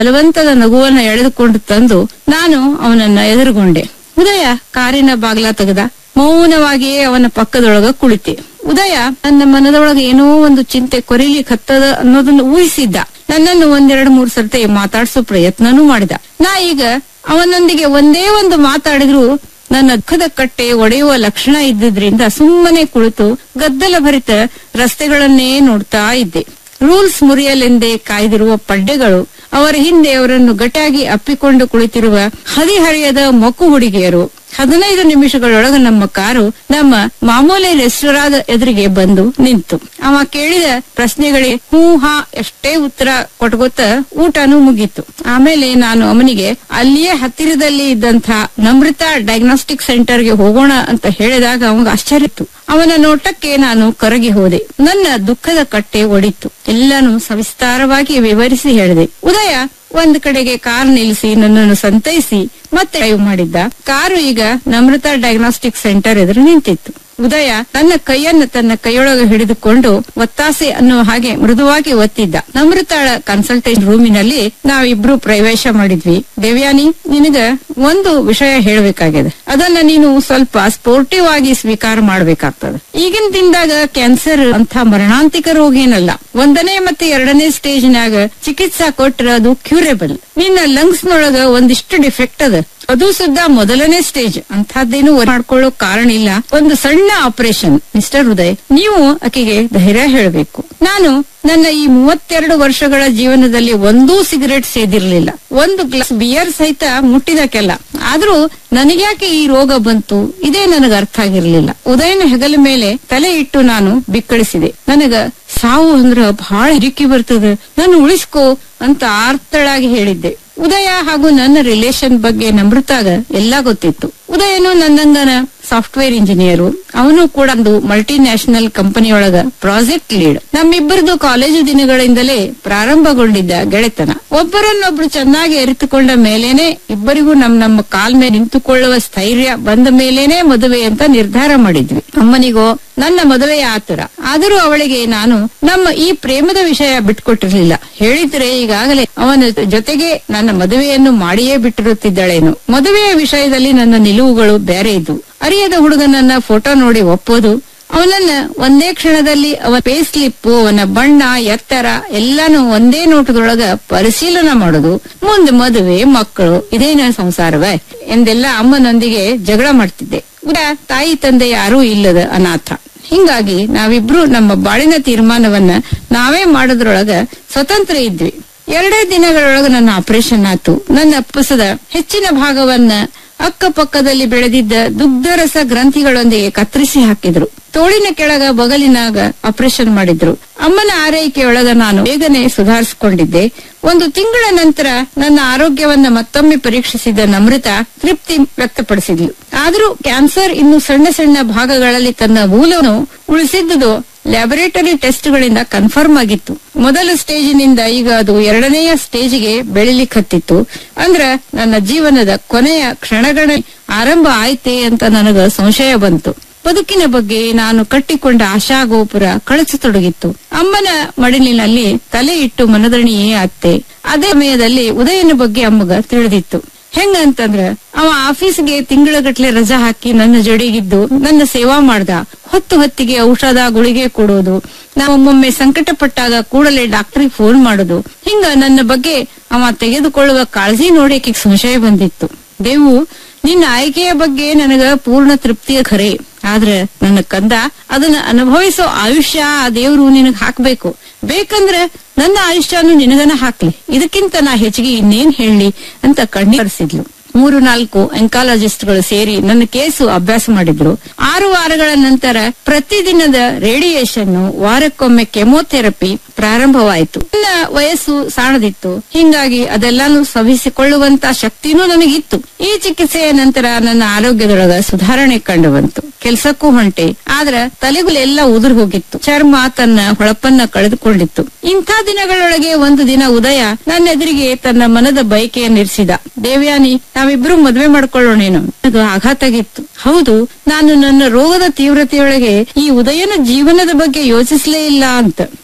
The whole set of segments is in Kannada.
ಬಲವಂತದ ನಗುವನ್ನ ಎಳೆದುಕೊಂಡು ತಂದು ನಾನು ಅವನನ್ನ ಎದುರುಗೊಂಡೆ ಉದಯ ಕಾರಿನ ಬಾಗಿಲ ತೆಗೆದ ಮೌನವಾಗಿಯೇ ಅವನ ಪಕ್ಕದೊಳಗ ಕುಳಿತೆ ಉದಯ ನನ್ನ ಮನದೊಳಗ ಏನೋ ಒಂದು ಚಿಂತೆ ಕೊರಿಲಿಕ್ ಹತ್ತದ ಅನ್ನೋದನ್ನ ಊಹಿಸಿದ್ದ ನನ್ನನ್ನು ಒಂದೆರಡು ಮೂರು ಸರ್ತಿ ಮಾತಾಡ್ಸೋ ಪ್ರಯತ್ನನೂ ಮಾಡಿದ ನಾ ಈಗ ಅವನೊಂದಿಗೆ ಒಂದೇ ಒಂದು ಮಾತಾಡಿದ್ರು ನನ್ನ ದುಃಖದ ಕಟ್ಟೆ ಒಡೆಯುವ ಲಕ್ಷಣ ಇದ್ದಿದ್ರಿಂದ ಸುಮ್ಮನೆ ಕುಳಿತು ಗದ್ದಲ ಭರಿತ ರಸ್ತೆಗಳನ್ನೇ ನೋಡ್ತಾ ಇದ್ದೆ ರೂಲ್ಸ್ ಮುರಿಯಲೆಂದೇ ಕಾಯ್ದಿರುವ ಪಡ್ಡೆಗಳು ಅವರ ಹಿಂದೆ ಅವರನ್ನು ಗಟ್ಟಾಗಿ ಅಪ್ಪಿಕೊಂಡು ಕುಳಿತಿರುವ ಹದಿಹರಿಯದ ಮೊಕ್ಕು ಹುಡುಗಿಯರು ಹದಿನೈದು ನಿಮಿಷಗಳೊಳಗ ನಮ್ಮ ಕಾರು ನಮ್ಮ ಮಾಮೂಲಿ ರೆಸ್ಟೋರಾದ ಎದುರಿಗೆ ಬಂದು ನಿಂತು ಅವ ಕೇಳಿದ ಪ್ರಶ್ನೆಗಳಿಗೆ ಹೂ ಹಾ ಎಷ್ಟೇ ಉತ್ತರ ಕೊಟ್ಗೊತ್ತ ಊಟನೂ ಮುಗೀತು ಆಮೇಲೆ ನಾನು ಅವನಿಗೆ ಅಲ್ಲಿಯೇ ಹತ್ತಿರದಲ್ಲಿ ಇದ್ದಂಥ ನಮೃತ ಡಯಾಗ್ನೋಸ್ಟಿಕ್ ಸೆಂಟರ್ಗೆ ಹೋಗೋಣ ಅಂತ ಹೇಳಿದಾಗ ಅವಂಗ ಆಶ್ಚರ್ಯ ಇತ್ತು ಅವನ ನೋಟಕ್ಕೆ ನಾನು ಕರಗಿ ಹೋದೆ ನನ್ನ ದುಃಖದ ಕಟ್ಟೆ ಒಡಿತು ಎಲ್ಲಾನು ಸವಿಸ್ತಾರವಾಗಿ ವಿವರಿಸಿ ಹೇಳಿದೆ ಉದಯ ಒಂದ್ ಕಡೆಗೆ ಕಾರ್ ನಿಲ್ಲಿಸಿ ನನ್ನನ್ನು ಸಂತೈಸಿ ಮತ್ತೆ ಡ್ರೈವ್ ಮಾಡಿದ್ದ ಕಾರು ಈಗ ನಮೃತ ಡಯಾಗ್ನೋಸ್ಟಿಕ್ ಸೆಂಟರ್ ಎದುರು ನಿಂತಿತ್ತು ಉದಯ ತನ್ನ ಕೈಯನ್ನು ತನ್ನ ಕೈಯೊಳಗೆ ಹಿಡಿದುಕೊಂಡು ಒತ್ತಾಸೆ ಅನ್ನುವ ಹಾಗೆ ಮೃದುವಾಗಿ ಒತ್ತಿದ್ದ ನಮೃತಾಳ ಕನ್ಸಲ್ಟೇಷನ್ ರೂಮಿನಲ್ಲಿ ನಾವಿಬ್ರು ಪ್ರವೇಶ ಮಾಡಿದ್ವಿ ದೇವ್ಯಾನಿ ನಿನಗ ಒಂದು ವಿಷಯ ಹೇಳ್ಬೇಕಾಗಿದೆ ಅದನ್ನ ನೀನು ಸ್ವಲ್ಪ ಸ್ಪೋರ್ಟಿವ್ ಆಗಿ ಸ್ವೀಕಾರ ಮಾಡ್ಬೇಕಾಗ್ತದೆ ಈಗಿನ ದಿನದಾಗ ಕ್ಯಾನ್ಸರ್ ಅಂತ ಮರಣಾಂತಿಕ ರೋಗ ಏನಲ್ಲ ಒಂದನೇ ಮತ್ತೆ ಎರಡನೇ ಸ್ಟೇಜ್ನಾಗ ಚಿಕಿತ್ಸಾ ಕೊಟ್ರ ಅದು ಕ್ಯೂರೇಬಲ್ ನಿನ್ನ ಲಂಗ್ಸ್ ನೊಳಗ ಒಂದಿಷ್ಟು ಡಿಫೆಕ್ಟ್ ಅದ ಅದು ಸುದ್ದ ಮೊದಲನೇ ಸ್ಟೇಜ್ ಅಂತಹದ್ದೇನು ಮಾಡ್ಕೊಳ್ಳೋ ಕಾರಣ ಇಲ್ಲ ಒಂದು ಸಣ್ಣ ಆಪರೇಷನ್ ಮಿಸ್ಟರ್ ಉದಯ್ ನೀವು ಆಕೆಗೆ ಧೈರ್ಯ ಹೇಳಬೇಕು ನಾನು ನನ್ನ ಈ ಮೂವತ್ತೆರಡು ವರ್ಷಗಳ ಜೀವನದಲ್ಲಿ ಒಂದೂ ಸಿಗರೆಟ್ ಸೇದಿರ್ಲಿಲ್ಲ ಒಂದು ಗ್ಲಾಸ್ ಬಿಯರ್ ಸಹಿತ ಮುಟ್ಟಿದಕ್ಕೆಲ್ಲ ಆದ್ರೂ ನನಗ್ಯಾಕೆ ಈ ರೋಗ ಬಂತು ಇದೇ ನನಗ ಅರ್ಥ ಆಗಿರ್ಲಿಲ್ಲ ಉದಯನ ಹೆಗಲ ಮೇಲೆ ತಲೆ ಇಟ್ಟು ನಾನು ಬಿಕ್ಕಳಿಸಿದೆ ನನಗ ಸಾವು ಅಂದ್ರ ಬಹಳ ಹಿರಿಕಿ ಬರ್ತದ ನಾನು ಉಳಿಸ್ಕೋ ಅಂತ ಆರ್ತಳಾಗಿ ಹೇಳಿದ್ದೆ ಉದಯ ಹಾಗೂ ನನ್ನ ರಿಲೇಶನ್ ಬಗ್ಗೆ ನಮೃತಾಗ ಎಲ್ಲಾ ಗೊತ್ತಿತ್ತು ಉದಯನು ನನ್ನಂಗನ ಸಾಫ್ಟ್ವೇರ್ ಇಂಜಿನಿಯರು ಅವನು ಕೂಡ ಒಂದು ಮಲ್ಟಿ ನ್ಯಾಷನಲ್ ಕಂಪನಿಯೊಳಗ ಪ್ರಾಜೆಕ್ಟ್ ಲೀಡ್ ನಮ್ಮಿಬ್ಬರದು ಕಾಲೇಜು ದಿನಗಳಿಂದಲೇ ಪ್ರಾರಂಭಗೊಂಡಿದ್ದ ಗೆಳೆತನ ಒಬ್ಬರನ್ನೊಬ್ರು ಚೆನ್ನಾಗಿ ಅರಿತುಕೊಂಡ ಮೇಲೇನೆ ಇಬ್ಬರಿಗೂ ನಮ್ ನಮ್ಮ ಕಾಲ್ ಮೇಲೆ ನಿಂತುಕೊಳ್ಳುವ ಸ್ಥೈರ್ಯ ಬಂದ ಮೇಲೇನೆ ಮದುವೆ ಅಂತ ನಿರ್ಧಾರ ಮಾಡಿದ್ವಿ ಅಮ್ಮನಿಗೋ ನನ್ನ ಮದುವೆಯ ಆತುರ ಆದರೂ ಅವಳಿಗೆ ನಾನು ನಮ್ಮ ಈ ಪ್ರೇಮದ ವಿಷಯ ಬಿಟ್ಕೊಟ್ಟಿರ್ಲಿಲ್ಲ ಹೇಳಿದ್ರೆ ಈಗಾಗಲೇ ಅವನ ಜೊತೆಗೆ ನನ್ನ ಮದುವೆಯನ್ನು ಮಾಡಿಯೇ ಬಿಟ್ಟಿರುತ್ತಿದ್ದಳೇನು ಮದುವೆಯ ವಿಷಯದಲ್ಲಿ ನನ್ನ ನಿಲುವುಗಳು ಬೇರೆ ಇದ್ವು ಅರಿಯದ ಹುಡುಗನನ್ನ ಫೋಟೋ ನೋಡಿ ಒಪ್ಪೋದು ಅವನನ್ನ ಒಂದೇ ಕ್ಷಣದಲ್ಲಿ ಅವನ ಪೇ ಸ್ಲಿಪ್ ಅವನ ಬಣ್ಣ ಎತ್ತರ ಎಲ್ಲಾನು ಒಂದೇ ನೋಟದೊಳಗ ಪರಿಶೀಲನೆ ಮಾಡೋದು ಮುಂದೆ ಮದುವೆ ಮಕ್ಕಳು ಇದೇನ ಸಂಸಾರವೇ ಎಂದೆಲ್ಲ ಅಮ್ಮನೊಂದಿಗೆ ಜಗಳ ಮಾಡ್ತಿದ್ದೆ ಕೂಡ ತಾಯಿ ತಂದೆ ಯಾರೂ ಇಲ್ಲದ ಅನಾಥ ಹಿಂಗಾಗಿ ನಾವಿಬ್ರು ನಮ್ಮ ಬಾಳಿನ ತೀರ್ಮಾನವನ್ನ ನಾವೇ ಮಾಡೋದ್ರೊಳಗ ಸ್ವತಂತ್ರ ಇದ್ವಿ ಎರಡೇ ದಿನಗಳೊಳಗ ನನ್ನ ಆಪರೇಷನ್ ಆತು ನನ್ನ ಪುಸದ ಹೆಚ್ಚಿನ ಭಾಗವನ್ನ ಅಕ್ಕಪಕ್ಕದಲ್ಲಿ ಬೆಳೆದಿದ್ದ ದುಗ್ಧರಸ ಗ್ರಂಥಿಗಳೊಂದಿಗೆ ಕತ್ತರಿಸಿ ಹಾಕಿದ್ರು ತೋಳಿನ ಕೆಳಗ ಬಗಲಿನಾಗ ಆಪರೇಷನ್ ಮಾಡಿದ್ರು ಅಮ್ಮನ ಆರೈಕೆಯೊಳಗ ನಾನು ಬೇಗನೆ ಸುಧಾರಿಸಿಕೊಂಡಿದ್ದೆ ಒಂದು ತಿಂಗಳ ನಂತರ ನನ್ನ ಆರೋಗ್ಯವನ್ನ ಮತ್ತೊಮ್ಮೆ ಪರೀಕ್ಷಿಸಿದ ನಮೃತ ತೃಪ್ತಿ ವ್ಯಕ್ತಪಡಿಸಿದ್ಲು ಆದರೂ ಕ್ಯಾನ್ಸರ್ ಇನ್ನು ಸಣ್ಣ ಸಣ್ಣ ಭಾಗಗಳಲ್ಲಿ ತನ್ನ ಮೂಲವನ್ನು ಉಳಿಸಿದ್ದುದು ಲ್ಯಾಬೊರೇಟರಿ ಟೆಸ್ಟ್ಗಳಿಂದ ಕನ್ಫರ್ಮ್ ಆಗಿತ್ತು ಮೊದಲ ಸ್ಟೇಜಿನಿಂದ ಈಗ ಅದು ಎರಡನೆಯ ಸ್ಟೇಜಿಗೆ ಬೆಳಿಲಿಕ್ಕೆ ಹತ್ತಿತ್ತು ಅಂದ್ರ ನನ್ನ ಜೀವನದ ಕೊನೆಯ ಕ್ಷಣಗಳ ಆರಂಭ ಆಯ್ತೆ ಅಂತ ನನಗ ಸಂಶಯ ಬಂತು ಬದುಕಿನ ಬಗ್ಗೆ ನಾನು ಕಟ್ಟಿಕೊಂಡ ಆಶಾಗೋಪುರ ಕಳಚತೊಡಗಿತ್ತು ಅಮ್ಮನ ಮಡಿಲಿನಲ್ಲಿ ತಲೆ ಇಟ್ಟು ಮನದಣಿಯೇ ಅತ್ತೆ ಅದೇ ಸಮಯದಲ್ಲಿ ಉದಯನ ಬಗ್ಗೆ ಅಮ್ಮಗ ತಿಳಿದಿತ್ತು ಹೆಂಗಂತಂದ್ರ ಅವ ಆಫೀಸ್ಗೆ ತಿಂಗಳಗಟ್ಲೆ ರಜಾ ಹಾಕಿ ನನ್ನ ಜೊಡೆಗಿದ್ದು ನನ್ನ ಸೇವಾ ಮಾಡ್ದ ಹೊತ್ತು ಹೊತ್ತಿಗೆ ಔಷಧ ಗುಳಿಗೆ ಕೊಡೋದು ನಾವು ಒಮ್ಮೊಮ್ಮೆ ಸಂಕಟ ಪಟ್ಟಾಗ ಕೂಡಲೇ ಡಾಕ್ಟರ್ಗೆ ಫೋನ್ ಮಾಡೋದು ಹಿಂಗ ನನ್ನ ಬಗ್ಗೆ ಅವ ತೆಗೆದುಕೊಳ್ಳುವ ಕಾಳಜಿ ನೋಡಿ ಆಕಿಗ್ ಸಂಶಯ ಬಂದಿತ್ತು ದೇವು ನಿನ್ನ ಆಯ್ಕೆಯ ಬಗ್ಗೆ ನನಗ ಪೂರ್ಣ ತೃಪ್ತಿಯ ಖರೆ ಆದ್ರ ನನ್ನ ಕಂದ ಅದನ್ನ ಅನುಭವಿಸೋ ಆಯುಷ್ಯ ಆ ದೇವ್ರು ನಿನಗ್ ಹಾಕ್ಬೇಕು ಬೇಕಂದ್ರ ನನ್ನ ಆಯುಷ್ಯನು ನಿನಗನ ಹಾಕ್ಲಿ ಇದಕ್ಕಿಂತ ನಾ ಹೆಚ್ಚಿಗೆ ಇನ್ನೇನ್ ಹೇಳಿ ಅಂತ ಕಣ್ಣೀರಿಸಿದ್ಲು ಮೂರು ನಾಲ್ಕು ಎಂಕಾಲಜಿಸ್ಟ್ಗಳು ಸೇರಿ ನನ್ನ ಕೇಸು ಅಭ್ಯಾಸ ಮಾಡಿದ್ರು ಆರು ವಾರಗಳ ನಂತರ ಪ್ರತಿದಿನದ ರೇಡಿಯೇಷನ್ ವಾರಕ್ಕೊಮ್ಮೆ ಕೆಮೊಥೆರಪಿ ಪ್ರಾರಂಭವಾಯಿತು ನನ್ನ ವಯಸ್ಸು ಸಾಣದಿತ್ತು ಹಿಂಗಾಗಿ ಅದೆಲ್ಲಾನು ಸವಿಸಿಕೊಳ್ಳುವಂತ ಶಕ್ತಿನೂ ನನಗಿತ್ತು ಈ ಚಿಕಿತ್ಸೆಯ ನಂತರ ನನ್ನ ಆರೋಗ್ಯದೊಳಗ ಸುಧಾರಣೆ ಕಂಡು ಬಂತು ಕೆಲ್ಸಕ್ಕೂ ಹೊಂಟೆ ಆದ್ರ ತಲೆಗುಲೆಲ್ಲ ಉದುರು ಹೋಗಿತ್ತು ಚರ್ಮ ತನ್ನ ಹೊಳಪನ್ನ ಕಳೆದುಕೊಂಡಿತ್ತು ಇಂಥ ದಿನಗಳೊಳಗೆ ಒಂದು ದಿನ ಉದಯ ನನ್ನ ಎದುರಿಗೆ ತನ್ನ ಮನದ ಬಯಕೆಯನ್ನಿರಿಸಿದ ದೇವ್ಯಾನಿ ನಾವಿಬ್ರು ಮದ್ವೆ ಮಾಡ್ಕೊಳ್ಳೋಣೇನು ನನಗೆ ಆಘಾತ ಆಗಿತ್ತು ಹೌದು ನಾನು ನನ್ನ ರೋಗದ ತೀವ್ರತೆಯೊಳಗೆ ಈ ಉದಯನ ಜೀವನದ ಬಗ್ಗೆ ಯೋಚಿಸಲೇ ಇಲ್ಲ ಅಂತ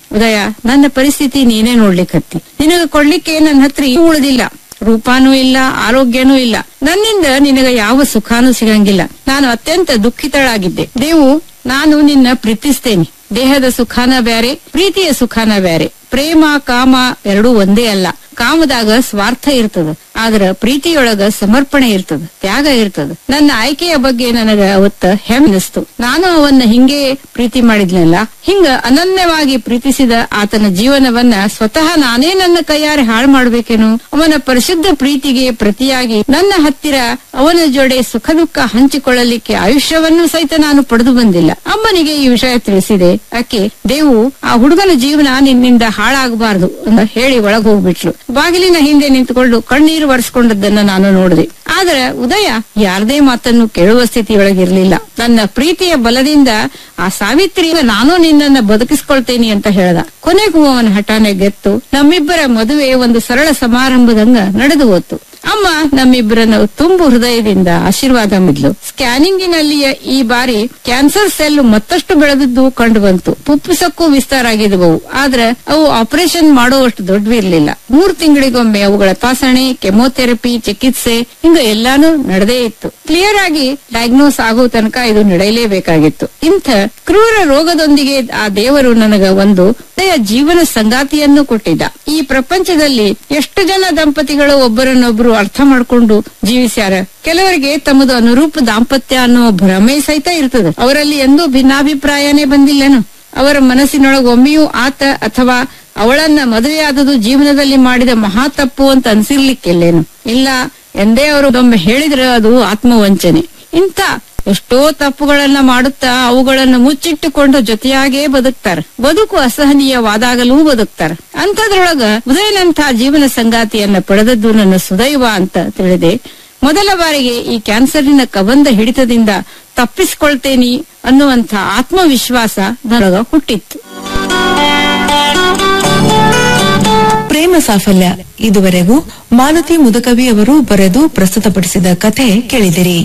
ಉದಯ ನನ್ನ ಪರಿಸ್ಥಿತಿ ನೀನೇ ನೋಡ್ಲಿಕ್ಕತ್ತಿ ನಿನಗ ಕೊಡ್ಲಿಕ್ಕೆ ನನ್ನ ಹತ್ರ ಏನೂ ಉಳಿದಿಲ್ಲ ರೂಪಾನೂ ಇಲ್ಲ ಆರೋಗ್ಯನೂ ಇಲ್ಲ ನನ್ನಿಂದ ನಿನಗ ಯಾವ ಸುಖಾನೂ ಸಿಗಂಗಿಲ್ಲ ನಾನು ಅತ್ಯಂತ ದುಃಖಿತಳಾಗಿದ್ದೆ ದೇವು ನಾನು ನಿನ್ನ ಪ್ರೀತಿಸ್ತೇನೆ ದೇಹದ ಸುಖಾನ ಬ್ಯಾರೆ ಪ್ರೀತಿಯ ಸುಖಾನ ಬ್ಯಾರೆ ಪ್ರೇಮ ಕಾಮ ಎರಡೂ ಒಂದೇ ಅಲ್ಲ ಕಾಮದಾಗ ಸ್ವಾರ್ಥ ಇರ್ತದ ಆದ್ರ ಪ್ರೀತಿಯೊಳಗ ಸಮರ್ಪಣೆ ಇರ್ತದ ತ್ಯಾಗ ಇರ್ತದ ನನ್ನ ಆಯ್ಕೆಯ ಬಗ್ಗೆ ನನಗ ಅವತ್ತ ಹೆಮ್ಮಿಸ್ತು ನಾನು ಅವನ್ನ ಹಿಂಗೆ ಪ್ರೀತಿ ಮಾಡಿದ್ನಲ್ಲ ಹಿಂಗ ಅನನ್ಯವಾಗಿ ಪ್ರೀತಿಸಿದ ಆತನ ಜೀವನವನ್ನ ಸ್ವತಃ ನಾನೇ ನನ್ನ ಕೈಯಾರೆ ಹಾಳು ಮಾಡ್ಬೇಕೇನು ಅವನ ಪರಿಶುದ್ಧ ಪ್ರೀತಿಗೆ ಪ್ರತಿಯಾಗಿ ನನ್ನ ಹತ್ತಿರ ಅವನ ಜೋಡೆ ಸುಖ ದುಃಖ ಹಂಚಿಕೊಳ್ಳಲಿಕ್ಕೆ ಆಯುಷ್ಯವನ್ನು ಸಹಿತ ನಾನು ಪಡೆದು ಬಂದಿಲ್ಲ ಅಮ್ಮನಿಗೆ ಈ ವಿಷಯ ತಿಳಿಸಿದೆ ಆಕೆ ದೇವು ಆ ಹುಡುಗನ ಜೀವನ ನಿನ್ನಿಂದ ಹಾಳಾಗಬಾರದು ಅಂತ ಹೇಳಿ ಒಳಗ್ ಹೋಗ್ಬಿಟ್ಲು ಬಾಗಿಲಿನ ಹಿಂದೆ ನಿಂತುಕೊಂಡು ಕಣ್ಣೀರು ಒರೆಸ್ಕೊಂಡದ್ದನ್ನ ನಾನು ನೋಡಿದೆ ಆದ್ರೆ ಉದಯ ಯಾರದೇ ಮಾತನ್ನು ಕೇಳುವ ಸ್ಥಿತಿಯೊಳಗಿರ್ಲಿಲ್ಲ ನನ್ನ ಪ್ರೀತಿಯ ಬಲದಿಂದ ಆ ಸಾವಿತ್ರಿ ನಾನು ನಿನ್ನನ್ನ ಬದುಕಿಸ್ಕೊಳ್ತೇನೆ ಅಂತ ಹೇಳ್ದ ಕೊನೆಗೂ ಅವನ ಹಠಾನೆ ಗೆತ್ತು ನಮ್ಮಿಬ್ಬರ ಮದುವೆ ಒಂದು ಸರಳ ಸಮಾರಂಭದಂಗ ನಡೆದು ಹೋತು ಅಮ್ಮ ನಮ್ಮಿಬ್ಬರನ್ನ ತುಂಬು ಹೃದಯದಿಂದ ಆಶೀರ್ವಾದ ಮಿದ್ಲು ಸ್ಕ್ಯಾನಿಂಗಿನಲ್ಲಿಯ ಈ ಬಾರಿ ಕ್ಯಾನ್ಸರ್ ಸೆಲ್ ಮತ್ತಷ್ಟು ಬೆಳೆದಿದ್ದು ಕಂಡು ಬಂತು ಪುಪ್ಪಿಸಕ್ಕೂ ವಿಸ್ತಾರ ಆಗಿದ್ವು ಆದ್ರೆ ಅವು ಆಪರೇಷನ್ ಮಾಡುವಷ್ಟು ದೊಡ್ಡವಿರ್ಲಿಲ್ಲ ಮೂರ್ ತಿಂಗಳಿಗೊಮ್ಮೆ ಅವುಗಳ ತಪಾಸಣೆ ಕೆಮೊಥೆರಪಿ ಚಿಕಿತ್ಸೆ ಹಿಂಗ ಎಲ್ಲಾನು ನಡೆದೇ ಇತ್ತು ಕ್ಲಿಯರ್ ಆಗಿ ಡಯಾಗ್ನೋಸ್ ಆಗೋ ತನಕ ಇದು ನಡೆಯಲೇಬೇಕಾಗಿತ್ತು ಇಂಥ ಕ್ರೂರ ರೋಗದೊಂದಿಗೆ ಆ ದೇವರು ನನಗ ಒಂದು ಒಳ್ಳೆಯ ಜೀವನ ಸಂಗಾತಿಯನ್ನು ಕೊಟ್ಟಿದ್ದ ಈ ಪ್ರಪಂಚದಲ್ಲಿ ಎಷ್ಟು ಜನ ದಂಪತಿಗಳು ಒಬ್ಬರನ್ನೊಬ್ರು ಅರ್ಥ ಮಾಡ್ಕೊಂಡು ಜೀವಿಸ್ಯಾರ ಕೆಲವರಿಗೆ ತಮ್ಮದು ಅನುರೂಪ ದಾಂಪತ್ಯ ಅನ್ನೋ ಭ್ರಮೆ ಸಹಿತ ಇರ್ತದೆ ಅವರಲ್ಲಿ ಎಂದೂ ಭಿನ್ನಾಭಿಪ್ರಾಯನೇ ಬಂದಿಲ್ಲನು ಅವರ ಮನಸ್ಸಿನೊಳಗೆ ಒಮ್ಮೆಯೂ ಆತ ಅಥವಾ ಅವಳನ್ನ ಮದುವೆಯಾದದು ಜೀವನದಲ್ಲಿ ಮಾಡಿದ ಮಹಾ ತಪ್ಪು ಅಂತ ಅನ್ಸಿರ್ಲಿಕ್ಕಿಲ್ಲೇನು ಇಲ್ಲ ಎಂದೇ ಅವರು ಒಮ್ಮೆ ಹೇಳಿದ್ರೆ ಅದು ಆತ್ಮವಂಚನೆ ಇಂಥ ಎಷ್ಟೋ ತಪ್ಪುಗಳನ್ನ ಮಾಡುತ್ತಾ ಅವುಗಳನ್ನು ಮುಚ್ಚಿಟ್ಟುಕೊಂಡು ಜೊತೆಯಾಗೇ ಬದುಕ್ತಾರ ಬದುಕು ಅಸಹನೀಯವಾದಾಗಲೂ ಬದುಕ್ತಾರ ಅಂತದ್ರೊಳಗ ಉದಯನಂಥ ಜೀವನ ಸಂಗಾತಿಯನ್ನ ಪಡೆದದ್ದು ನನ್ನ ಸುದೈವ ಅಂತ ತಿಳಿದೆ ಮೊದಲ ಬಾರಿಗೆ ಈ ಕ್ಯಾನ್ಸರಿನ ಕಬಂಧ ಹಿಡಿತದಿಂದ ತಪ್ಪಿಸ್ಕೊಳ್ತೇನಿ ಅನ್ನುವಂಥ ಆತ್ಮವಿಶ್ವಾಸ ನನಗ ಹುಟ್ಟಿತ್ತು ಪ್ರೇಮ ಸಾಫಲ್ಯ ಇದುವರೆಗೂ ಮಾಲತಿ ಮುದಕವಿ ಅವರು ಬರೆದು ಪ್ರಸ್ತುತಪಡಿಸಿದ ಕಥೆ ಕೇಳಿದಿರಿ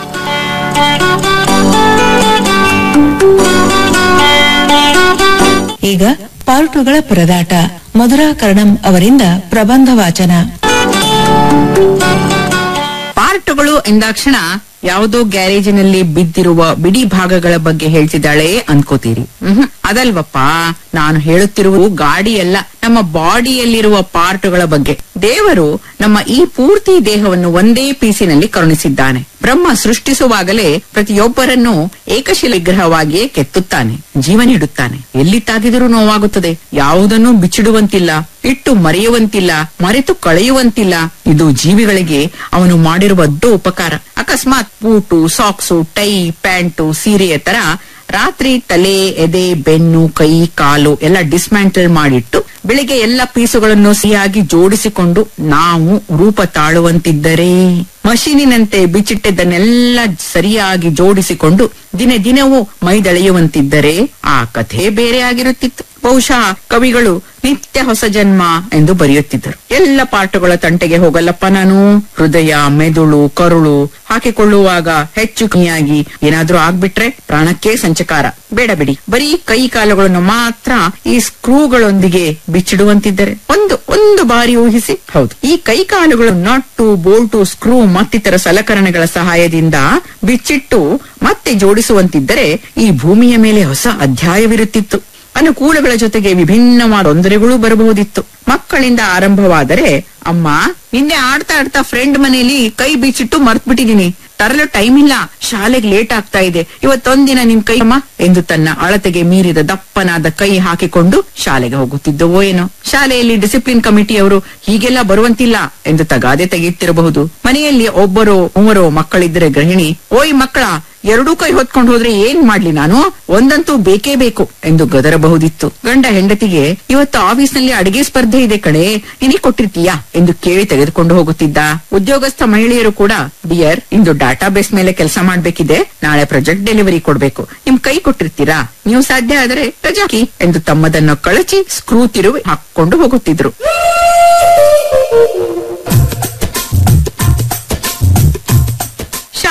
ಈಗ ಪಾರ್ಟುಗಳ ಪರದಾಟ ಮಧುರಾ ಕರ್ಣಂ ಅವರಿಂದ ಪ್ರಬಂಧ ವಾಚನ ಪಾರ್ಟ್ಗಳು ಎಂದಾಕ್ಷಣ ಯಾವುದೋ ಗ್ಯಾರೇಜಿನಲ್ಲಿ ಬಿದ್ದಿರುವ ಬಿಡಿ ಭಾಗಗಳ ಬಗ್ಗೆ ಹೇಳ್ತಿದ್ದಾಳೆ ಅನ್ಕೋತೀರಿ ಮ್ಹೂ. ಅದಲ್ವಪ್ಪ ನಾನು ಹೇಳುತ್ತಿರುವುದು ಗಾಡಿಯಲ್ಲ ನಮ್ಮ ಬಾಡಿಯಲ್ಲಿರುವ ಪಾರ್ಟ್ಗಳ ಬಗ್ಗೆ ದೇವರು ನಮ್ಮ ಈ ಪೂರ್ತಿ ದೇಹವನ್ನು ಒಂದೇ ಪೀಸಿನಲ್ಲಿ ಕರುಣಿಸಿದ್ದಾನೆ ಬ್ರಹ್ಮ ಸೃಷ್ಟಿಸುವಾಗಲೇ ಪ್ರತಿಯೊಬ್ಬರನ್ನು ಏಕಶಿಲ ವಿಗ್ರಹವಾಗಿಯೇ ಕೆತ್ತುತ್ತಾನೆ ಜೀವ ನೀಡುತ್ತಾನೆ ಎಲ್ಲಿ ತಾಗಿದರೂ ನೋವಾಗುತ್ತದೆ ಯಾವುದನ್ನೂ ಬಿಚ್ಚಿಡುವಂತಿಲ್ಲ ಇಟ್ಟು ಮರೆಯುವಂತಿಲ್ಲ ಮರೆತು ಕಳೆಯುವಂತಿಲ್ಲ ಇದು ಜೀವಿಗಳಿಗೆ ಅವನು ಮಾಡಿರುವ ದೊಡ್ಡ ಉಪಕಾರ ಅಕಸ್ಮಾತ್ ಬೂಟು ಸಾಕ್ಸು ಟೈ ಪ್ಯಾಂಟು ಸೀರೆಯ ತರ ರಾತ್ರಿ ತಲೆ ಎದೆ ಬೆನ್ನು ಕೈ ಕಾಲು ಎಲ್ಲ ಡಿಸ್ಮ್ಯಾಂಟಲ್ ಮಾಡಿಟ್ಟು ಬೆಳಿಗ್ಗೆ ಎಲ್ಲ ಪೀಸುಗಳನ್ನು ಸಿಹಿಯಾಗಿ ಜೋಡಿಸಿಕೊಂಡು ನಾವು ರೂಪ ತಾಳುವಂತಿದ್ದರೆ ಮಷೀನಿನಂತೆ ಬಿಚ್ಚಿಟ್ಟಿದ್ದನ್ನೆಲ್ಲ ಸರಿಯಾಗಿ ಜೋಡಿಸಿಕೊಂಡು ದಿನ ದಿನವೂ ಮೈದಳೆಯುವಂತಿದ್ದರೆ ಆ ಕಥೆ ಬೇರೆ ಆಗಿರುತ್ತಿತ್ತು ಬಹುಶಃ ಕವಿಗಳು ನಿತ್ಯ ಹೊಸ ಜನ್ಮ ಎಂದು ಬರೆಯುತ್ತಿದ್ದರು ಎಲ್ಲ ಪಾಠಗಳ ತಂಟೆಗೆ ಹೋಗಲ್ಲಪ್ಪ ನಾನು ಹೃದಯ ಮೆದುಳು ಕರುಳು ಹಾಕಿಕೊಳ್ಳುವಾಗ ಹೆಚ್ಚು ಕಮ್ಮಿಯಾಗಿ ಏನಾದ್ರೂ ಆಗ್ಬಿಟ್ರೆ ಪ್ರಾಣಕ್ಕೆ ಸಂಚಕಾರ ಬೇಡ ಬಿಡಿ ಬರೀ ಕೈ ಕಾಲುಗಳನ್ನು ಮಾತ್ರ ಈ ಸ್ಕ್ರೂಗಳೊಂದಿಗೆ ಬಿಚ್ಚಿಡುವಂತಿದ್ದರೆ ಒಂದು ಒಂದು ಬಾರಿ ಊಹಿಸಿ ಹೌದು ಈ ಕೈ ಕಾಲುಗಳು ನಟ್ಟು ಬೋಲ್ಟು ಸ್ಕ್ರೂ ಮತ್ತಿತರ ಸಲಕರಣೆಗಳ ಸಹಾಯದಿಂದ ಬಿಚ್ಚಿಟ್ಟು ಮತ್ತೆ ಜೋಡಿಸುವಂತಿದ್ದರೆ ಈ ಭೂಮಿಯ ಮೇಲೆ ಹೊಸ ಅಧ್ಯಾಯವಿರುತ್ತಿತ್ತು ಅನುಕೂಲಗಳ ಜೊತೆಗೆ ವಿಭಿನ್ನವಾದ ತೊಂದರೆಗಳು ಬರಬಹುದಿತ್ತು ಮಕ್ಕಳಿಂದ ಆರಂಭವಾದರೆ ಅಮ್ಮ ನಿನ್ನೆ ಆಡ್ತಾ ಆಡ್ತಾ ಫ್ರೆಂಡ್ ಮನೆಯಲ್ಲಿ ಕೈ ಬಿಚ್ಚಿಟ್ಟು ಮರ್ತ್ ಬಿಟ್ಟಿದೀನಿ ತರಲು ಟೈಮ್ ಇಲ್ಲ ಶಾಲೆಗೆ ಲೇಟ್ ಆಗ್ತಾ ಇದೆ ಇವತ್ತೊಂದಿನ ನಿನ್ ಕೈ ಅಮ್ಮ ಎಂದು ತನ್ನ ಅಳತೆಗೆ ಮೀರಿದ ದಪ್ಪನಾದ ಕೈ ಹಾಕಿಕೊಂಡು ಶಾಲೆಗೆ ಹೋಗುತ್ತಿದ್ದವೋ ಏನೋ ಶಾಲೆಯಲ್ಲಿ ಡಿಸಿಪ್ಲಿನ್ ಕಮಿಟಿಯವರು ಹೀಗೆಲ್ಲ ಬರುವಂತಿಲ್ಲ ಎಂದು ತಗಾದೆ ತೆಗೆಯುತ್ತಿರಬಹುದು ಮನೆಯಲ್ಲಿ ಒಬ್ಬರೋ ಮೂವರೋ ಮಕ್ಕಳಿದ್ದರೆ ಗೃಹಿಣಿ ಓಯ್ ಮಕ್ಕಳ ಎರಡೂ ಕೈ ಹೊತ್ಕೊಂಡು ಹೋದ್ರೆ ಏನ್ ಮಾಡ್ಲಿ ನಾನು ಒಂದಂತೂ ಬೇಕೇ ಬೇಕು ಎಂದು ಗದರಬಹುದಿತ್ತು ಗಂಡ ಹೆಂಡತಿಗೆ ಇವತ್ತು ಆಫೀಸ್ನಲ್ಲಿ ಅಡಿಗೆ ಸ್ಪರ್ಧೆ ಇದೆ ಕಣೆ ನಿನಗೆ ಕೊಟ್ಟಿರ್ತೀಯಾ ಎಂದು ಕೇಳಿ ತೆಗೆದುಕೊಂಡು ಹೋಗುತ್ತಿದ್ದ ಉದ್ಯೋಗಸ್ಥ ಮಹಿಳೆಯರು ಕೂಡ ಡಿಯರ್ ಇಂದು ಡಾಟಾ ಬೇಸ್ ಮೇಲೆ ಕೆಲಸ ಮಾಡ್ಬೇಕಿದೆ ನಾಳೆ ಪ್ರಾಜೆಕ್ಟ್ ಡೆಲಿವರಿ ಕೊಡ್ಬೇಕು ನಿಮ್ ಕೈ ಕೊಟ್ಟಿರ್ತೀರಾ ನೀವು ಸಾಧ್ಯ ಆದರೆ ರಜಾಕಿ ಎಂದು ತಮ್ಮದನ್ನು ಕಳಚಿ ಸ್ಕ್ರೂ ತಿರುವಿ ಹಾಕೊಂಡು ಹೋಗುತ್ತಿದ್ರು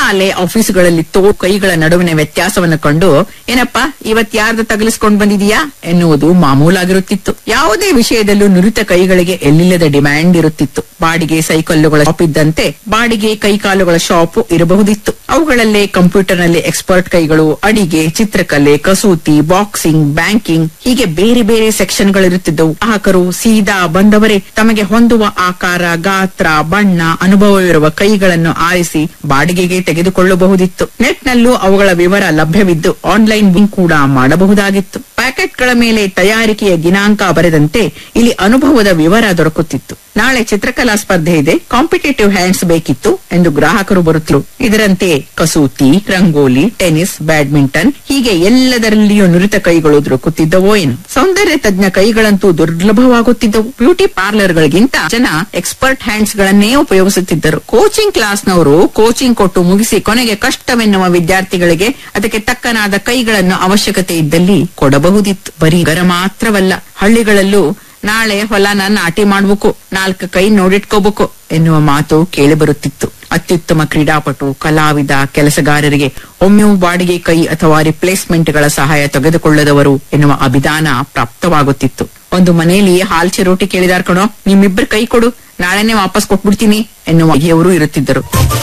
ಶಾಲೆ ಆಫೀಸುಗಳಲ್ಲಿ ತೋ ಕೈಗಳ ನಡುವಿನ ವ್ಯತ್ಯಾಸವನ್ನು ಕಂಡು ಏನಪ್ಪಾ ಇವತ್ ಯಾರ್ದು ತಗಲಿಸ್ಕೊಂಡ್ ಬಂದಿದೀಯಾ ಎನ್ನುವುದು ಮಾಮೂಲಾಗಿರುತ್ತಿತ್ತು ಯಾವುದೇ ವಿಷಯದಲ್ಲೂ ನುರಿತ ಕೈಗಳಿಗೆ ಎಲ್ಲಿಲ್ಲದ ಡಿಮ್ಯಾಂಡ್ ಇರುತ್ತಿತ್ತು ಬಾಡಿಗೆ ಸೈಕಲ್ಲುಗಳ ಶಾಪ್ ಇದ್ದಂತೆ ಬಾಡಿಗೆ ಕೈಕಾಲುಗಳ ಶಾಪ್ ಇರಬಹುದಿತ್ತು ಅವುಗಳಲ್ಲೇ ಕಂಪ್ಯೂಟರ್ ನಲ್ಲಿ ಎಕ್ಸ್ಪರ್ಟ್ ಕೈಗಳು ಅಡಿಗೆ ಚಿತ್ರಕಲೆ ಕಸೂತಿ ಬಾಕ್ಸಿಂಗ್ ಬ್ಯಾಂಕಿಂಗ್ ಹೀಗೆ ಬೇರೆ ಬೇರೆ ಸೆಕ್ಷನ್ ಗಳಿರುತ್ತಿದ್ದವು ಗ್ರಾಹಕರು ಸೀದಾ ಬಂದವರೇ ತಮಗೆ ಹೊಂದುವ ಆಕಾರ ಗಾತ್ರ ಬಣ್ಣ ಅನುಭವವಿರುವ ಕೈಗಳನ್ನು ಆರಿಸಿ ಬಾಡಿಗೆಗೆ ತೆಗೆದುಕೊಳ್ಳಬಹುದಿತ್ತು ನೆಟ್ ನಲ್ಲೂ ಅವುಗಳ ವಿವರ ಲಭ್ಯವಿದ್ದು ಆನ್ಲೈನ್ ಬುಕ್ ಕೂಡ ಮಾಡಬಹುದಾಗಿತ್ತು ಪ್ಯಾಕೆಟ್ಗಳ ಮೇಲೆ ತಯಾರಿಕೆಯ ದಿನಾಂಕ ಬರೆದಂತೆ ಇಲ್ಲಿ ಅನುಭವದ ವಿವರ ದೊರಕುತ್ತಿತ್ತು ನಾಳೆ ಚಿತ್ರಕಲಾ ಸ್ಪರ್ಧೆ ಇದೆ ಕಾಂಪಿಟೇಟಿವ್ ಹ್ಯಾಂಡ್ಸ್ ಬೇಕಿತ್ತು ಎಂದು ಗ್ರಾಹಕರು ಬರುತ್ತಿರು ಇದರಂತೆ ಕಸೂತಿ ರಂಗೋಲಿ ಟೆನಿಸ್ ಬ್ಯಾಡ್ಮಿಂಟನ್ ಹೀಗೆ ಎಲ್ಲದರಲ್ಲಿಯೂ ನುರಿತ ಕೈಗಳು ದೊರಕುತ್ತಿದ್ದವೋ ಏನು ಸೌಂದರ್ಯ ತಜ್ಞ ಕೈಗಳಂತೂ ದುರ್ಲಭವಾಗುತ್ತಿದ್ದವು ಬ್ಯೂಟಿ ಪಾರ್ಲರ್ಗಳಿಗಿಂತ ಜನ ಎಕ್ಸ್ಪರ್ಟ್ ಹ್ಯಾಂಡ್ಸ್ ಗಳನ್ನೇ ಉಪಯೋಗಿಸುತ್ತಿದ್ದರು ಕೋಚಿಂಗ್ ಕ್ಲಾಸ್ನವರು ಕೋಚಿಂಗ್ ಕೊಟ್ಟು ಮುಗಿಸಿ ಕೊನೆಗೆ ಕಷ್ಟವೆನ್ನುವ ವಿದ್ಯಾರ್ಥಿಗಳಿಗೆ ಅದಕ್ಕೆ ತಕ್ಕನಾದ ಕೈಗಳನ್ನು ಅವಶ್ಯಕತೆ ಇದ್ದಲ್ಲಿ ಕೊಡಬಹುದಿತ್ತು ಬರೀ ಗರ ಮಾತ್ರವಲ್ಲ ಹಳ್ಳಿಗಳಲ್ಲೂ ನಾಳೆ ಹೊಲನ ನಾಟಿ ಮಾಡ್ಬೇಕು ನಾಲ್ಕು ಕೈ ನೋಡಿಟ್ಕೋಬೇಕು ಎನ್ನುವ ಮಾತು ಕೇಳಿಬರುತ್ತಿತ್ತು ಅತ್ಯುತ್ತಮ ಕ್ರೀಡಾಪಟು ಕಲಾವಿದ ಕೆಲಸಗಾರರಿಗೆ ಒಮ್ಮೆಯೂ ಬಾಡಿಗೆ ಕೈ ಅಥವಾ ರಿಪ್ಲೇಸ್ಮೆಂಟ್ ಗಳ ಸಹಾಯ ತೆಗೆದುಕೊಳ್ಳದವರು ಎನ್ನುವ ಅಭಿಧಾನ ಪ್ರಾಪ್ತವಾಗುತ್ತಿತ್ತು ಒಂದು ಮನೆಯಲ್ಲಿ ಹಾಲ್ ಚಿರೋಟಿ ಕೇಳಿದಾರ್ ಕಣೋ ನಿಮ್ಮಿಬ್ಬರ ಕೈ ಕೊಡು ನಾಳೆನೆ ವಾಪಸ್ ಕೊಟ್ಬಿಡ್ತೀನಿ ಎನ್ನುವ ಬಗೆಯವರು ಇರುತ್ತಿದ್ದರು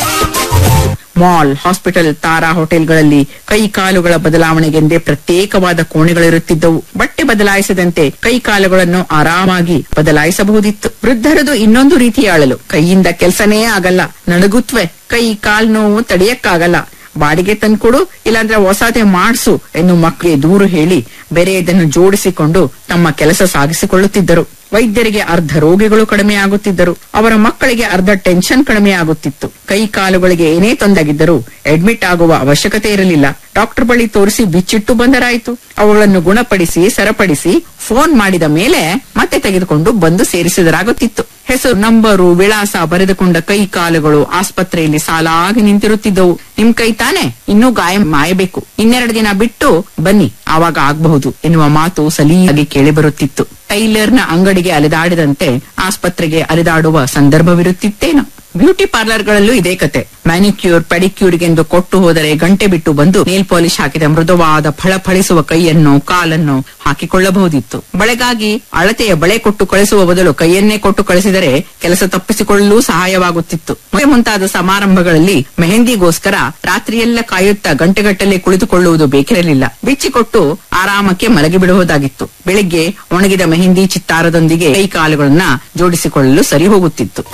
ಮಾಲ್ ಹಾಸ್ಪಿಟಲ್ ತಾರಾ ಹೋಟೆಲ್ಗಳಲ್ಲಿ ಕೈ ಕಾಲುಗಳ ಬದಲಾವಣೆಗೆಂದೇ ಪ್ರತ್ಯೇಕವಾದ ಕೋಣೆಗಳಿರುತ್ತಿದ್ದವು ಬಟ್ಟೆ ಬದಲಾಯಿಸದಂತೆ ಕೈ ಕಾಲುಗಳನ್ನು ಆರಾಮಾಗಿ ಬದಲಾಯಿಸಬಹುದಿತ್ತು ವೃದ್ಧರದು ಇನ್ನೊಂದು ರೀತಿಯ ಅಳಲು ಕೈಯಿಂದ ಕೆಲಸನೇ ಆಗಲ್ಲ ನಡುಗುತ್ವೆ ಕೈ ಕಾಲ್ ನೋವು ತಡೆಯಕ್ಕಾಗಲ್ಲ ಬಾಡಿಗೆ ತಂದ್ಕೊಡು ಇಲ್ಲಾಂದ್ರೆ ಹೊಸದೇ ಮಾಡ್ಸು ಎನ್ನು ಮಕ್ಕಳಿಗೆ ದೂರು ಹೇಳಿ ಬೇರೆಯದನ್ನು ಜೋಡಿಸಿಕೊಂಡು ತಮ್ಮ ಕೆಲಸ ಸಾಗಿಸಿಕೊಳ್ಳುತ್ತಿದ್ದರು ವೈದ್ಯರಿಗೆ ಅರ್ಧ ರೋಗಿಗಳು ಕಡಿಮೆ ಆಗುತ್ತಿದ್ದರು ಅವರ ಮಕ್ಕಳಿಗೆ ಅರ್ಧ ಟೆನ್ಷನ್ ಕಡಿಮೆ ಆಗುತ್ತಿತ್ತು ಕೈ ಕಾಲುಗಳಿಗೆ ಏನೇ ತೊಂದಾಗಿದ್ದರೂ ಅಡ್ಮಿಟ್ ಆಗುವ ಅವಶ್ಯಕತೆ ಇರಲಿಲ್ಲ ಡಾಕ್ಟರ್ ಬಳಿ ತೋರಿಸಿ ಬಿಚ್ಚಿಟ್ಟು ಬಂದರಾಯಿತು ಅವುಗಳನ್ನು ಗುಣಪಡಿಸಿ ಸರಪಡಿಸಿ ಫೋನ್ ಮಾಡಿದ ಮೇಲೆ ಮತ್ತೆ ತೆಗೆದುಕೊಂಡು ಬಂದು ಸೇರಿಸಿದರಾಗುತ್ತಿತ್ತು ಹೆಸರು ನಂಬರು ವಿಳಾಸ ಬರೆದುಕೊಂಡ ಕೈ ಕಾಲುಗಳು ಆಸ್ಪತ್ರೆಯಲ್ಲಿ ಸಾಲಾಗಿ ನಿಂತಿರುತ್ತಿದ್ದವು ನಿಮ್ ಕೈ ತಾನೆ ಇನ್ನೂ ಗಾಯ ಮಾಯಬೇಕು ಇನ್ನೆರಡು ದಿನ ಬಿಟ್ಟು ಬನ್ನಿ ಆವಾಗ ಆಗಬಹುದು ಎನ್ನುವ ಮಾತು ಸಲೀಯಾಗಿ ಕೇಳಿಬರುತ್ತಿತ್ತು ಟೈಲರ್ನ ಅಂಗಡಿಗೆ ಅಲೆದಾಡಿದಂತೆ ಆಸ್ಪತ್ರೆಗೆ ಅಲೆದಾಡುವ ಸಂದರ್ಭವಿರುತ್ತಿತ್ತೇನೋ ಬ್ಯೂಟಿ ಪಾರ್ಲರ್ಗಳಲ್ಲೂ ಇದೇ ಕತೆ ಮ್ಯಾನಿಕ್ಯೂರ್ ಪೆಡಿಕ್ಯೂರ್ಗೆಂದು ಕೊಟ್ಟು ಹೋದರೆ ಗಂಟೆ ಬಿಟ್ಟು ಬಂದು ನೇಲ್ ಪಾಲಿಶ್ ಹಾಕಿದ ಮೃದುವಾದ ಫಳಫಳಿಸುವ ಕೈಯನ್ನು ಕಾಲನ್ನು ಹಾಕಿಕೊಳ್ಳಬಹುದಿತ್ತು ಬಳೆಗಾಗಿ ಅಳತೆಯ ಬಳೆ ಕೊಟ್ಟು ಕಳಿಸುವ ಬದಲು ಕೈಯನ್ನೇ ಕೊಟ್ಟು ಕಳಿಸಿದರೆ ಕೆಲಸ ತಪ್ಪಿಸಿಕೊಳ್ಳಲು ಸಹಾಯವಾಗುತ್ತಿತ್ತು ಮದುವೆ ಮುಂತಾದ ಸಮಾರಂಭಗಳಲ್ಲಿ ಮೆಹಂದಿಗೋಸ್ಕರ ರಾತ್ರಿಯೆಲ್ಲ ಕಾಯುತ್ತಾ ಗಂಟೆಗಟ್ಟಲೆ ಕುಳಿತುಕೊಳ್ಳುವುದು ಬೇಕಿರಲಿಲ್ಲ ಬಿಚ್ಚಿಕೊಟ್ಟು ಆರಾಮಕ್ಕೆ ಮಲಗಿ ಬಿಡುವುದಾಗಿತ್ತು ಬೆಳಿಗ್ಗೆ ಒಣಗಿದ ಮೆಹಂದಿ ಚಿತ್ತಾರದೊಂದಿಗೆ ಕೈ ಕಾಲುಗಳನ್ನ ಜೋಡಿಸಿಕೊಳ್ಳಲು ಸರಿ ಹೋಗುತ್ತಿತ್ತು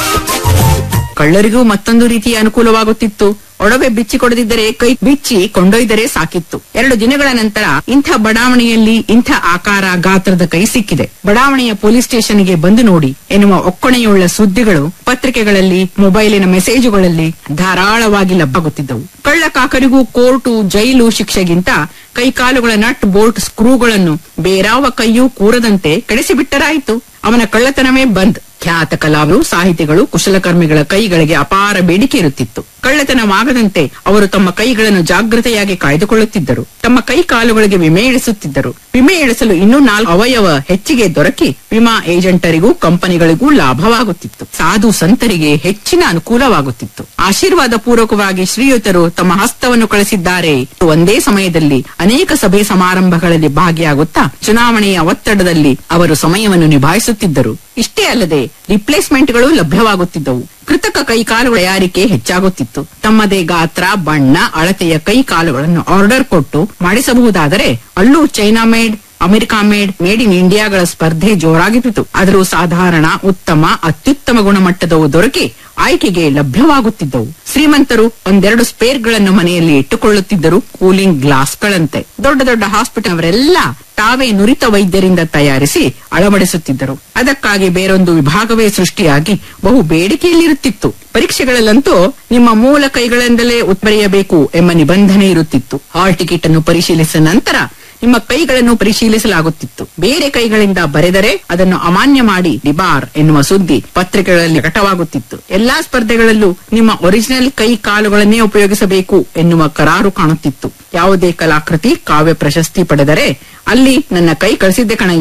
ಕಳ್ಳರಿಗೂ ಮತ್ತೊಂದು ರೀತಿಯ ಅನುಕೂಲವಾಗುತ್ತಿತ್ತು ಒಡವೆ ಬಿಚ್ಚಿ ಕೊಡದಿದ್ದರೆ ಕೈ ಬಿಚ್ಚಿ ಕೊಂಡೊಯ್ದರೆ ಸಾಕಿತ್ತು ಎರಡು ದಿನಗಳ ನಂತರ ಇಂಥ ಬಡಾವಣೆಯಲ್ಲಿ ಇಂಥ ಆಕಾರ ಗಾತ್ರದ ಕೈ ಸಿಕ್ಕಿದೆ ಬಡಾವಣೆಯ ಪೊಲೀಸ್ ಸ್ಟೇಷನ್ಗೆ ಬಂದು ನೋಡಿ ಎನ್ನುವ ಒಕ್ಕಣೆಯುಳ್ಳ ಸುದ್ದಿಗಳು ಪತ್ರಿಕೆಗಳಲ್ಲಿ ಮೊಬೈಲಿನ ಮೆಸೇಜುಗಳಲ್ಲಿ ಧಾರಾಳವಾಗಿ ಲಭ್ಯವಾಗುತ್ತಿದ್ದವು ಕಳ್ಳ ಕಾಕರಿಗೂ ಕೋರ್ಟು ಜೈಲು ಶಿಕ್ಷೆಗಿಂತ ಕೈಕಾಲುಗಳ ನಟ್ ಬೋಲ್ಟ್ ಸ್ಕ್ರೂಗಳನ್ನು ಬೇರಾವ ಕೈಯೂ ಕೂರದಂತೆ ಕೆಡಿಸಿಬಿಟ್ಟರಾಯಿತು ಅವನ ಕಳ್ಳತನವೇ ಬಂದ್ ಖ್ಯಾತ ಕಲಾವಿದರು ಸಾಹಿತಿಗಳು ಕುಶಲಕರ್ಮಿಗಳ ಕೈಗಳಿಗೆ ಅಪಾರ ಬೇಡಿಕೆ ಇರುತ್ತಿತ್ತು ಕಳ್ಳತನವಾಗದಂತೆ ಅವರು ತಮ್ಮ ಕೈಗಳನ್ನು ಜಾಗೃತೆಯಾಗಿ ಕಾಯ್ದುಕೊಳ್ಳುತ್ತಿದ್ದರು ತಮ್ಮ ಕೈ ಕಾಲುಗಳಿಗೆ ವಿಮೆ ಇಳಿಸುತ್ತಿದ್ದರು ವಿಮೆ ಇಳಿಸಲು ಇನ್ನೂ ನಾಲ್ಕು ಅವಯವ ಹೆಚ್ಚಿಗೆ ದೊರಕಿ ವಿಮಾ ಏಜೆಂಟರಿಗೂ ಕಂಪನಿಗಳಿಗೂ ಲಾಭವಾಗುತ್ತಿತ್ತು ಸಾಧು ಸಂತರಿಗೆ ಹೆಚ್ಚಿನ ಅನುಕೂಲವಾಗುತ್ತಿತ್ತು ಆಶೀರ್ವಾದ ಪೂರ್ವಕವಾಗಿ ಶ್ರೀಯುತರು ತಮ್ಮ ಹಸ್ತವನ್ನು ಕಳಿಸಿದ್ದಾರೆ ಒಂದೇ ಸಮಯದಲ್ಲಿ ಅನೇಕ ಸಭೆ ಸಮಾರಂಭಗಳಲ್ಲಿ ಭಾಗಿಯಾಗುತ್ತಾ ಚುನಾವಣೆಯ ಒತ್ತಡದಲ್ಲಿ ಅವರು ಸಮಯವನ್ನು ನಿಭಾಯಿಸುತ್ತಿದ್ದರು ಇಷ್ಟೇ ಅಲ್ಲದೆ ರಿಪ್ಲೇಸ್ಮೆಂಟ್ಗಳು ಲಭ್ಯವಾಗುತ್ತಿದ್ದವು ಕೃತಕ ಕೈಕಾಲುಗಳ ತಯಾರಿಕೆ ಹೆಚ್ಚಾಗುತ್ತಿತ್ತು ತಮ್ಮದೇ ಗಾತ್ರ ಬಣ್ಣ ಅಳತೆಯ ಕೈಕಾಲುಗಳನ್ನು ಆರ್ಡರ್ ಕೊಟ್ಟು ಮಾಡಿಸಬಹುದಾದರೆ ಅಲ್ಲೂ China made America made made in ಇಂಡಿಯಾಗಳ ಸ್ಪರ್ಧೆ ಜೋರಾಗಿತ್ತು ಆದರೂ ಸಾಧಾರಣ ಉತ್ತಮ ಅತ್ಯುತ್ತಮ ಗುಣಮಟ್ಟದವು ದೊರಕಿ ಆಯ್ಕೆಗೆ ಲಭ್ಯವಾಗುತ್ತಿದ್ದವು ಶ್ರೀಮಂತರು ಒಂದೆರಡು ಸ್ಪೇರ್ಗಳನ್ನು ಮನೆಯಲ್ಲಿ ಇಟ್ಟುಕೊಳ್ಳುತ್ತಿದ್ದರು ಕೂಲಿಂಗ್ ಗ್ಲಾಸ್ಗಳಂತೆ ದೊಡ್ಡ ದೊಡ್ಡ ಹಾಸ್ಪಿಟಲ್ ಅವರೆಲ್ಲ ತಾವೇ ನುರಿತ ವೈದ್ಯರಿಂದ ತಯಾರಿಸಿ ಅಳವಡಿಸುತ್ತಿದ್ದರು ಅದಕ್ಕಾಗಿ ಬೇರೊಂದು ವಿಭಾಗವೇ ಸೃಷ್ಟಿಯಾಗಿ ಬಹು ಬೇಡಿಕೆಯಲ್ಲಿರುತ್ತಿತ್ತು ಪರೀಕ್ಷೆಗಳಲ್ಲಂತೂ ನಿಮ್ಮ ಮೂಲ ಕೈಗಳಿಂದಲೇ ಉತ್ಪರೆಯಬೇಕು ಎಂಬ ನಿಬಂಧನೆ ಇರುತ್ತಿತ್ತು ಹಾಲ್ ಟಿಕೆಟ್ ಅನ್ನು ಪರಿಶೀಲಿಸಿದ ನಂತರ ನಿಮ್ಮ ಕೈಗಳನ್ನು ಪರಿಶೀಲಿಸಲಾಗುತ್ತಿತ್ತು ಬೇರೆ ಕೈಗಳಿಂದ ಬರೆದರೆ ಅದನ್ನು ಅಮಾನ್ಯ ಮಾಡಿ ಡಿಬಾರ್ ಎನ್ನುವ ಸುದ್ದಿ ಪತ್ರಿಕೆಗಳಲ್ಲಿ ಪ್ರಕಟವಾಗುತ್ತಿತ್ತು ಎಲ್ಲಾ ಸ್ಪರ್ಧೆಗಳಲ್ಲೂ ನಿಮ್ಮ ಒರಿಜಿನಲ್ ಕೈ ಕಾಲುಗಳನ್ನೇ ಉಪಯೋಗಿಸಬೇಕು ಎನ್ನುವ ಕರಾರು ಕಾಣುತ್ತಿತ್ತು ಯಾವುದೇ ಕಲಾಕೃತಿ ಕಾವ್ಯ ಪ್ರಶಸ್ತಿ ಪಡೆದರೆ ಅಲ್ಲಿ ನನ್ನ ಕೈ ಕಳಿಸಿದ್ದೆ ಕಣಯ್ಯ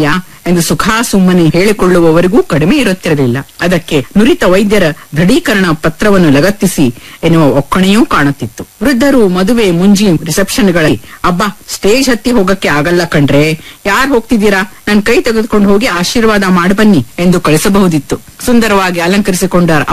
ಎಂದು ಸುಖಾ ಸುಮ್ಮನೆ ಹೇಳಿಕೊಳ್ಳುವವರಿಗೂ ಕಡಿಮೆ ಇರುತ್ತಿರಲಿಲ್ಲ ಅದಕ್ಕೆ ನುರಿತ ವೈದ್ಯರ ದೃಢೀಕರಣ ಪತ್ರವನ್ನು ಲಗತ್ತಿಸಿ ಎನ್ನುವ ಒಕ್ಕಣೆಯೂ ಕಾಣುತ್ತಿತ್ತು ವೃದ್ಧರು ಮದುವೆ ಮುಂಜಿ ರಿಸೆಪ್ಷನ್ಗಳಲ್ಲಿ ಅಬ್ಬಾ ಸ್ಟೇಜ್ ಹತ್ತಿ ಹೋಗಕ್ಕೆ ಆಗಲ್ಲ ಕಣ್ರೆ ಯಾರ್ ಹೋಗ್ತಿದ್ದೀರಾ ನನ್ ಕೈ ತೆಗೆದುಕೊಂಡು ಹೋಗಿ ಆಶೀರ್ವಾದ ಮಾಡಿ ಬನ್ನಿ ಎಂದು ಕಳಿಸಬಹುದಿತ್ತು ಸುಂದರವಾಗಿ ಅಲಂಕರಿಸಿಕೊಂಡ